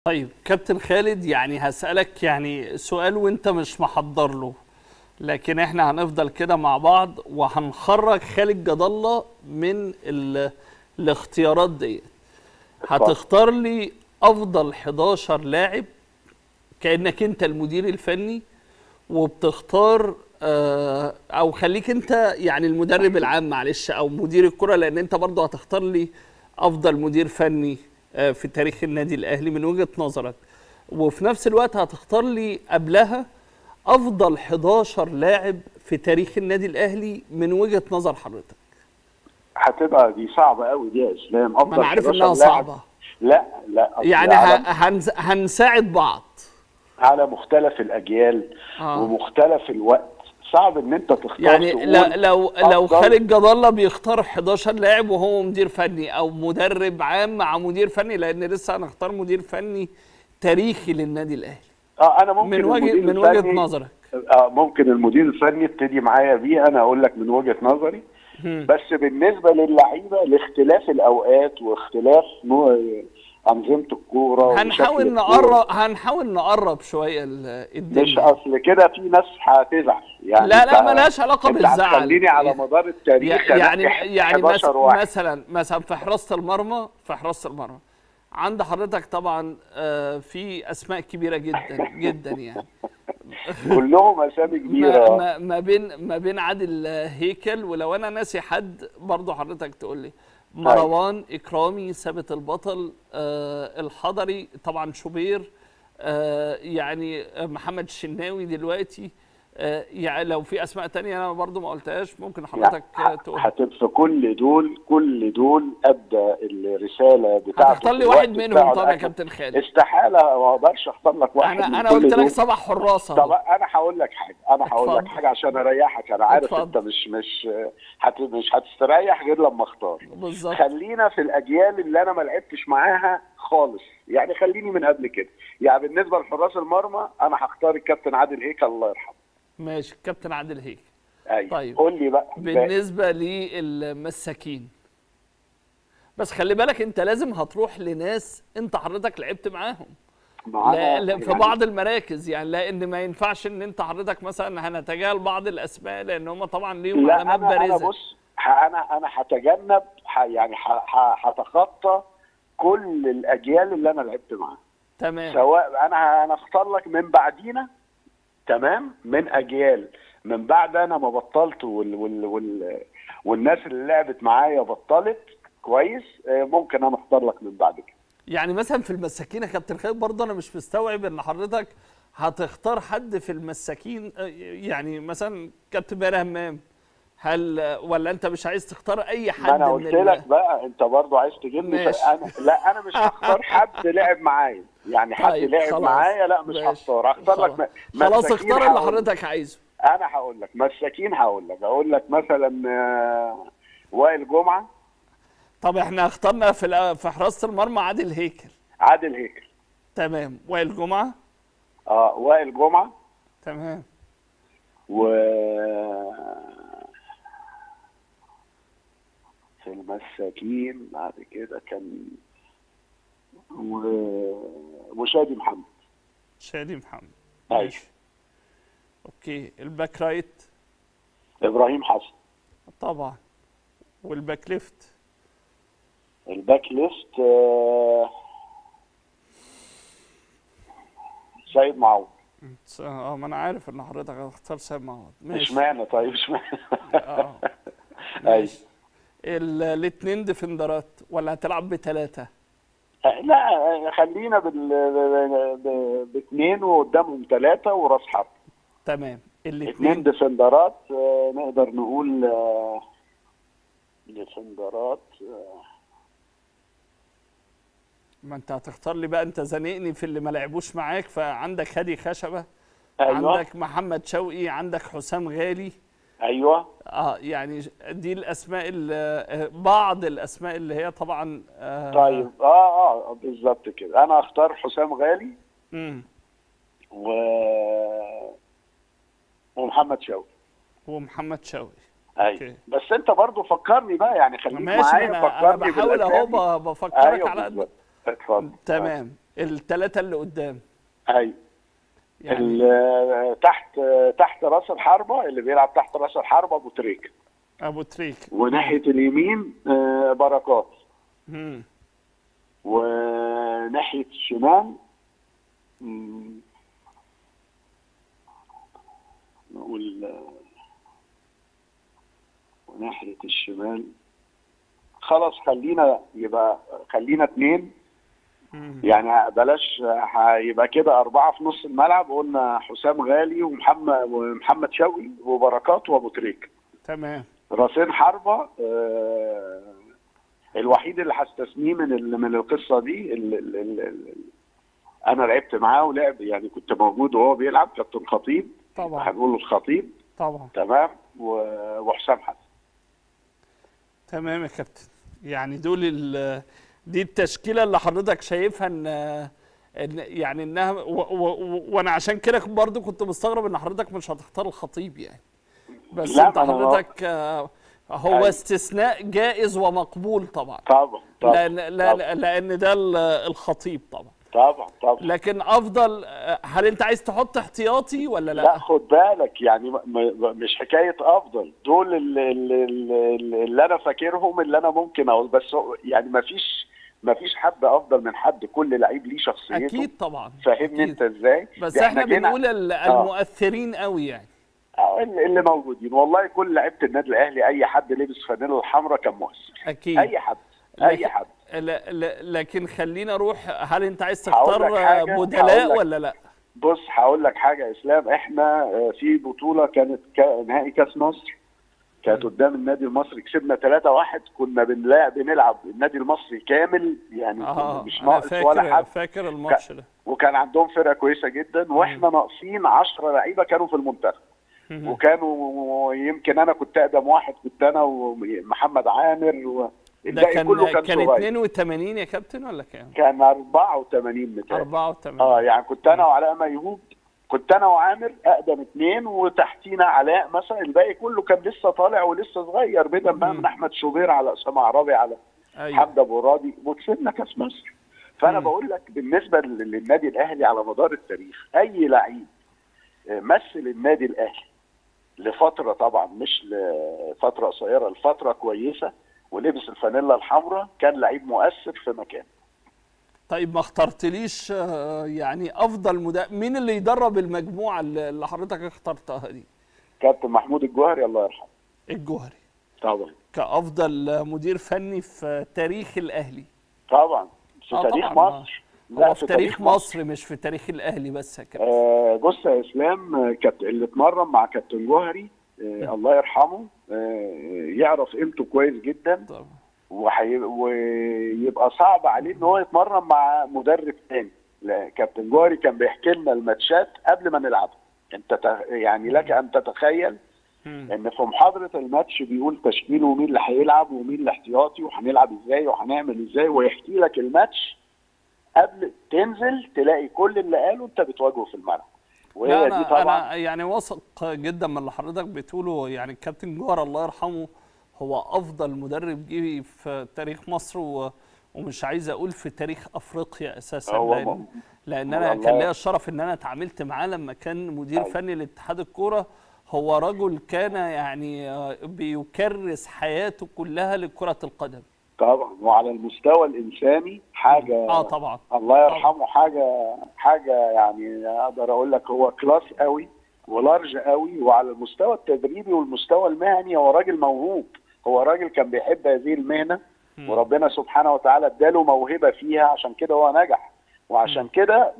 طيب كابتن خالد يعني هسألك يعني سؤال وانت مش محضر له لكن احنا هنفضل كده مع بعض وهنخرج خالد جد الله من ال... الاختيارات دي هتختار لي افضل 11 لاعب كانك انت المدير الفني وبتختار آه، او خليك انت يعني المدرب العام معلش او مدير الكره لان انت برضه هتختار لي افضل مدير فني آه، في تاريخ النادي الاهلي من وجهه نظرك وفي نفس الوقت هتختار لي قبلها افضل 11 لاعب في تاريخ النادي الاهلي من وجهه نظر حضرتك هتبقى دي صعبه قوي دي يا اسلام ما انا عارف 11 انها لاعب. صعبه لا لا أصل يعني ه- على, هنز... هنساعد بعض على مختلف الاجيال آه. ومختلف الوقت صعب ان انت تختار يعني تقول لا لو لو أفضل. خالد جد الله بيختار 11 لاعب وهو مدير فني او مدرب عام مع مدير فني لان لسه هنختار مدير فني تاريخي للنادي الاهلي اه انا ممكن من وجه المدير من وجهه الفني- نظرك اه ممكن المدير الفني يبتدي معايا بيه انا اقول لك من وجهه نظري بس بالنسبه للعيبه لاختلاف الاوقات واختلاف نوع انظمه الكوره هنحاول وشكل نقرب هنحاول نقرب شويه ال- مش الدنيا اصل كده في ناس هتزعل يعني لا لا أنت- ملهاش علاقه أنت بالزعل هتخليني على مدار التاريخ يعني أنقي يعني 11 مثلا واحد. مثلا مثلا في حراسه المرمى في حراسه المرمى عند حضرتك طبعا آه، في اسماء كبيره جدا جدا يعني كلهم اسامي ما, كبيره ما, ما بين ما بين عادل هيكل ولو انا ناسي حد برضه حضرتك تقول لي مروان اكرامي ثابت البطل آه الحضري طبعا شوبير آه يعني محمد الشناوي دلوقتي آه يعني لو في اسماء تانية انا برضه ما قلتهاش ممكن حضرتك يعني آه، تقول هتبقى في كل دول كل دول ابدا الرساله بتاعته هتختار لي في واحد الوقت منهم بتاعه طبعا يا الأكل. كابتن خالد استحاله ما اقدرش اختار لك واحد انا من انا كل قلت لك دول. سبع حراس طب أهو. انا هقول لك حاجه انا هقول لك اتفضل. حاجه عشان اريحك انا عارف اتفضل. انت مش مش هت مش هتستريح غير لما اختار بالظبط خلينا في الاجيال اللي انا ما لعبتش معاها خالص يعني خليني من قبل كده يعني بالنسبه لحراس المرمى انا هختار الكابتن عادل هيكل الله يرحمه ماشي الكابتن عادل هيك ايوه طيب. قول لي بقى بالنسبه للمساكين بس خلي بالك انت لازم هتروح لناس انت حضرتك لعبت معاهم معانا لا لا في يعني- بعض المراكز يعني لان ما ينفعش ان انت حضرتك مثلا هنتجاهل بعض الاسماء لان هم طبعا ليهم لا علامات انا انا بارزه بص ه- انا انا هتجنب ه- يعني ه- ه- هتخطى كل الاجيال اللي انا لعبت معاها تمام سواء انا انا اختار لك من بعدينا تمام من اجيال من بعد انا ما بطلت وال وال وال والناس اللي لعبت معايا بطلت كويس آه، ممكن انا اختار لك من بعد كده يعني مثلا في المساكين يا كابتن خالد برضه انا مش مستوعب ان حضرتك هتختار حد في المساكين آه، يعني مثلا كابتن باري همام هل ولا انت مش عايز تختار اي حد ما انا من قلت ال- لك بقى انت برضو عايز تجيبني ماشي. انا لا انا مش هختار حد لعب معايا يعني حد طيب، لعب خلاص. معايا لا مش ماشي. هختار هختار خلاص. لك م- خلاص مساكين اختار اللي هقول- حضرتك عايزه انا هقول لك مساكين هقول لك اقول لك مثلا آه، وائل جمعه طب احنا اخترنا في الأ- في حراسه المرمى عادل هيكل عادل هيكل تمام وائل جمعه اه وائل جمعه تمام و في المساكين بعد كده كان و... وشادي محمد شادي محمد أيوة. ماشي اوكي الباك رايت ابراهيم حسن طبعا والباك ليفت الباك ليست آه، سيد معوض س- اه ما انا عارف ان حضرتك هتختار سيد معوض ماشي اشمعنى طيب اشمعنى اه ايوه ماشي الاثنين ديفندرات ولا هتلعب بثلاثه لا خلينا بال... ب- باثنين وقدامهم ثلاثة وراس حرب تمام اثنين الاثنين ديفندرات آه، نقدر نقول آه، ديفندرات آه، ما انت هتختار لي بقى انت زنقني في اللي ما لعبوش معاك فعندك هادي خشبه ايوه عندك محمد شوقي عندك حسام غالي ايوه اه يعني دي الاسماء اللي بعض الاسماء اللي هي طبعا آه طيب اه اه بالظبط كده انا اختار حسام غالي مم. و ومحمد شوقي ومحمد شوقي ايوه أوكي. بس انت برضو فكرني بقى يعني خليك ماشي معايا انا انا فكرني بحاول اهو بالأسامي. ب- بفكرك ايوه على قد بالظبط اتفضل تمام الثلاثه اللي قدام ايوه يعني ال- تحت تحت راس الحربه اللي بيلعب تحت راس الحربه ابو تريكه ابو تريك وناحيه اليمين آه، بركات مم. وناحيه الشمال مم، نقول آه، وناحيه الشمال خلاص خلينا يبقى خلينا اتنين مم. يعني بلاش هيبقى كده أربعة في نص الملعب قلنا حسام غالي ومحمد ومحمد شوقي وبركات وأبو تريكة تمام راسين حربة آه، الوحيد اللي هستثنيه من ال- من القصة دي ال ال ال ال أنا لعبت معاه ولعب يعني كنت موجود وهو بيلعب كابتن خطيب طبعا هنقول الخطيب طبعا تمام و- وحسام حسن تمام يا كابتن يعني دول ال- دي التشكيله اللي حضرتك شايفها ان ان يعني انها و و و وانا عشان كده برضو كنت مستغرب ان حضرتك مش هتختار الخطيب يعني بس لا، انت ما أنا- حضرتك آه، هو أيوة. استثناء جائز ومقبول طبعا طبعا طبعا لان لا لا لان ده ال- الخطيب طبعا طبعا طبعا لكن افضل آه، هل انت عايز تحط احتياطي ولا لا, لا خد بالك يعني م- م- مش حكايه افضل دول اللي, اللي, اللي انا فاكرهم اللي انا ممكن اقول بس هو- يعني ما فيش ما فيش حد افضل من حد كل لعيب ليه شخصيته اكيد طبعا فاهمني أكيد. انت ازاي بس ده احنا جينا- بنقول ال- آه. المؤثرين قوي يعني آه، اللي اللي موجودين والله كل لعيبه النادي الاهلي اي حد لبس فانيلا الحمراء كان مؤثر اكيد اي حد اي لكن- حد لا لا لكن خلينا نروح هل انت عايز هقول تختار لك حاجة، بدلاء هقول لك. ولا لا بص هقول لك حاجه يا اسلام احنا آه، في بطوله كانت كا- نهائي كاس مصر كانت قدام النادي المصري كسبنا 3-1 كنا بنلعب بنلعب النادي المصري كامل يعني اه مش انا ناقص ولا فاكر حد فاكر الماتش ده وكان عندهم فرقه كويسه جدا واحنا ناقصين 10 لعيبه كانوا في المنتخب مم. وكانوا يمكن انا كنت اقدم واحد كنت انا ومحمد عامر و... ده الباقي كان كله كان كان صغير 82 يا كابتن ولا كام؟ كان 84 متهيألي 84 اه يعني كنت انا وعلاء ميهوب كنت انا وعامر اقدم اثنين وتحتينا علاء مثلا الباقي كله كان لسه طالع ولسه صغير بدءا بقى من احمد شوبير على اسامه عرابي على ايوه حمد ابو راضي وكسبنا كاس مصر فانا مم. بقول لك بالنسبه لل- للنادي الاهلي على مدار التاريخ اي لعيب آه، مثل النادي الاهلي لفتره طبعا مش لفتره قصيره لفتره كويسه ولبس الفانيلا الحمراء كان لعيب مؤثر في مكانه طيب ما اخترتليش آه، يعني افضل مدرب مين اللي يدرب المجموعه اللي اللي حضرتك اخترتها دي؟ كابتن محمود الجوهري الله يرحمه الجوهري طبعا كافضل مدير فني في تاريخ الاهلي طبعا في آه تاريخ طبعاً. مصر هو في تاريخ مصر مش في تاريخ الاهلي بس يا كابتن آه بص يا اسلام آه، كابتن اللي اتمرن مع كابتن جوهري آه الله يرحمه آه يعرف قيمته كويس جدا طبعا وحي... ويبقى صعب عليه ان هو يتمرن مع مدرب تاني لا كابتن جوهري كان بيحكي لنا الماتشات قبل ما نلعبها انت ت... يعني لك ان تتخيل مم. ان في محاضره الماتش بيقول تشكيله ومين اللي هيلعب ومين الاحتياطي وهنلعب ازاي وهنعمل ازاي ويحكي لك الماتش قبل تنزل تلاقي كل اللي قاله انت بتواجهه في الملعب لا وهي دي انا طبعا انا يعني واثق جدا من اللي حضرتك بتقوله يعني الكابتن جوهر الله يرحمه هو افضل مدرب جه في تاريخ مصر و ومش عايز اقول في تاريخ افريقيا اساسا هو لان, م- لان هو انا الله- كان ليا الشرف ان انا اتعاملت معاه لما كان مدير أيوة. فني لاتحاد الكوره هو رجل كان يعني آه، بيكرس حياته كلها لكره القدم طبعا وعلى المستوى الانساني حاجه اه طبعا الله يرحمه حاجه حاجه يعني اقدر اقول لك هو كلاس قوي ولارج قوي وعلى المستوى التدريبي والمستوى المهني هو راجل موهوب هو راجل كان بيحب هذه المهنه مم. وربنا سبحانه وتعالى اداله موهبه فيها عشان كده هو نجح وعشان كده